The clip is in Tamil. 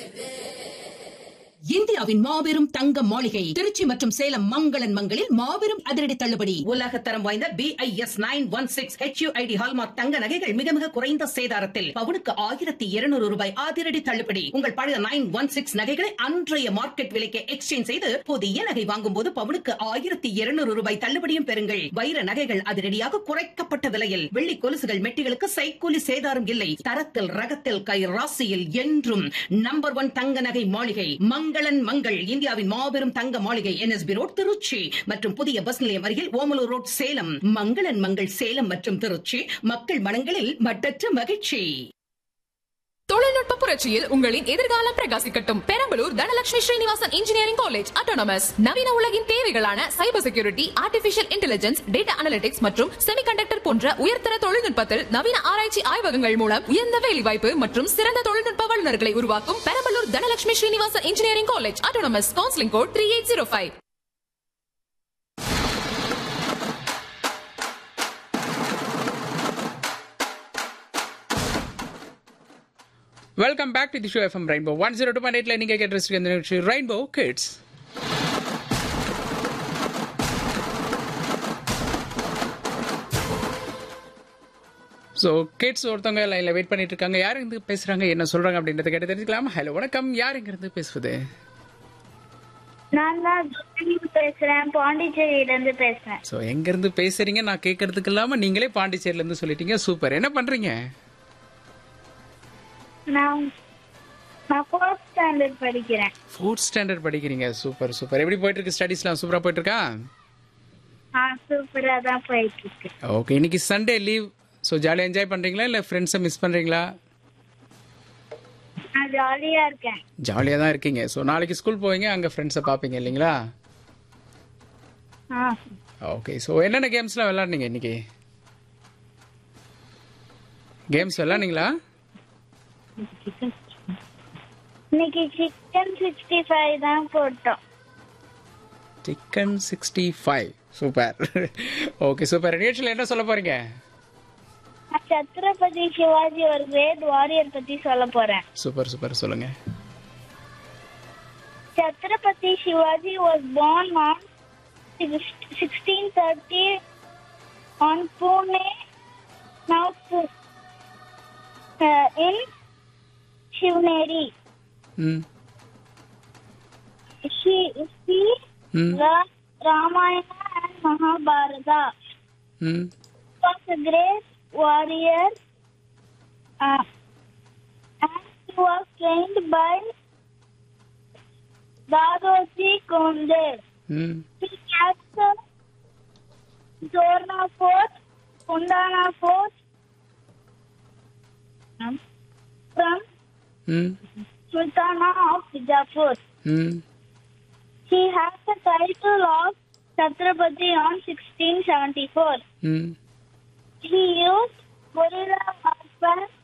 இந்தியாவின் மாபெரும் தங்க மாளிகை திருச்சி மற்றும் சேலம் மங்களன் மங்களில் மாபெரும் அதிரடி தள்ளுபடி உலக தரம் வாய்ந்த B I S nine one six HUID hallmark தங்க நகைகள் மிக மிக குறைந்த சேதாரத்தில் பவுனுக்கு ஆயிரத்தி இருநூறு ரூபாய் அதிரடி தள்ளுபடி உங்கள் பழைய நைன் ஒன் சிக்ஸ் நகைகளை அன்றைய மார்க்கெட் விலைக்கு எக்ஸ்சேஞ்ச் செய்து புதிய நகை வாங்கும் போது பவுனுக்கு ஆயிரத்தி இருநூறு ரூபாய் தள்ளுபடியும் பெறுங்கள் வைர நகைகள் அதிரடியாக குறைக்கப்பட்ட விலையில் வெள்ளி கொலுசுகள் மெட்டிகளுக்கு சைக்கூலி சேதாரம் இல்லை தரத்தில் ரகத்தில் கை ராசியில் என்றும் நம்பர் ஒன் தங்க நகை மாளிகை மங்களன் மங்கள் இந்தியாவின் மாபெரும் தங்க மாளிகை என்எஸ்பி ரோட் திருச்சி மற்றும் புதிய பஸ் நிலையம் அருகில் ஓமலூர் ரோட் சேலம் மங்களன் மங்கள் சேலம் மற்றும் திருச்சி மக்கள் மனங்களில் மட்டற்ற மகிழ்ச்சி தொழில்நுட்ப புரட்சியில் உங்களின் எதிர்காலம் பிரகாசிக்கட்டும் Perambalur Dhanalakshmi Srinivasan engineering college autonomous நவீன உலகின் தேவைகளான cyber security artificial intelligence data analytics மற்றும் செமிகண்டக்டர் போன்ற உயர்தர தொழில்நுட்பத்தில் நவீன ஆராய்ச்சி ஆய்வகங்கள் மூலம் உயர்ந்த வேலைவாய்ப்பு மற்றும் சிறந்த தொழில்நுட்ப வல்லுநர்களை உருவாக்கும் Perambalur Dhanalakshmi Srinivasan engineering college autonomous counselling code three eight zero five welcome back to the show FM rainbow one zero two point எயிட்ல நீங்க கேட்டு இந்த நிகழ்ச்சி ரெயின்போ கிட்ஸ் ஸோ கிட்ஸ் ஒருத்தவங்க லைன்ல வெயிட் பண்ணிட்டு இருக்காங்க யார் இருந்து பேசுறாங்க என்ன சொல்றாங்க அப்படின்றத கேட்டு தெரிஞ்சுக்கலாம் ஹலோ வணக்கம் யார் இங்க இருந்து பேசுவது நான் தான் ஜோதி பேசுறேன் பாண்டிச்சேரியில இருந்து பேசுறேன் ஸோ எங்க இருந்து பேசுறீங்க நான் கேட்கறதுக்கு இல்லாம நீங்களே பாண்டிச்சேரியில இருந்து சொல்லிட்டீங்க சூப்பர் என்ன பண்றீங்க நான் நான் ஃபோர்த் ஸ்டாண்டர்ட் படிக்கிறேன் ஃபோர்த் ஸ்டாண்டர்ட் படிக்கிறீங்க சூப்பர் சூப்பர் எப்படி போயிட்டு இருக்கு ஸ்டடீஸ்லாம் சூப்பரா போயிட்டு இருக்கா ஆ சூப்பரா தான் போயிட்டு இருக்கு ஓகே இன்னைக்கு சண்டே லீவ் ஸோ ஜாலியாக என்ஜாய் பண்ணுறீங்களா இல்லை ஃப்ரெண்ட்ஸை மிஸ் பண்ணுறீங்களா நான் ஜாலியா இருக்கேன் ஜாலியாக தான் இருக்கீங்க ஸோ நாளைக்கு ஸ்கூல் போவீங்க அங்கே ஃப்ரெண்ட்ஸை பார்ப்பீங்க இல்லைங்களா ஆ ஓகே ஸோ என்னென்ன கேம்ஸ்லாம் விளாட்னீங்க இன்னைக்கு கேம்ஸ் விளாட்னீங்களா இன்னைக்கு சிக்கன் சிக்ஸ்டி ஃபைவ் தான் போட்டோம் chicken sixty five super okay super நிகழ்ச்சியில் என்ன சொல்ல போகிறீங்க நான் சத்ரபதி சிவாஜி ஒரு கிரேட் வாரியர் பத்தி சொல்ல போறேன் சூப்பர் சூப்பர் சொல்லுங்கள் Chhatrapati Shivaji was born on 1630 on Pune, now Pu- uh, in Shivneri. ம் She, she ம் wrote Ramayana and Mahabharata. ம் was a great warrior uh, and he was trained by Dadoji Konde. ம் He captured Zorna Fort, Kundana Fort um, from ம் Sultana of Bijapur. ம் He has the title of Chhatrapati on 1674. ம் He used guerrilla warfare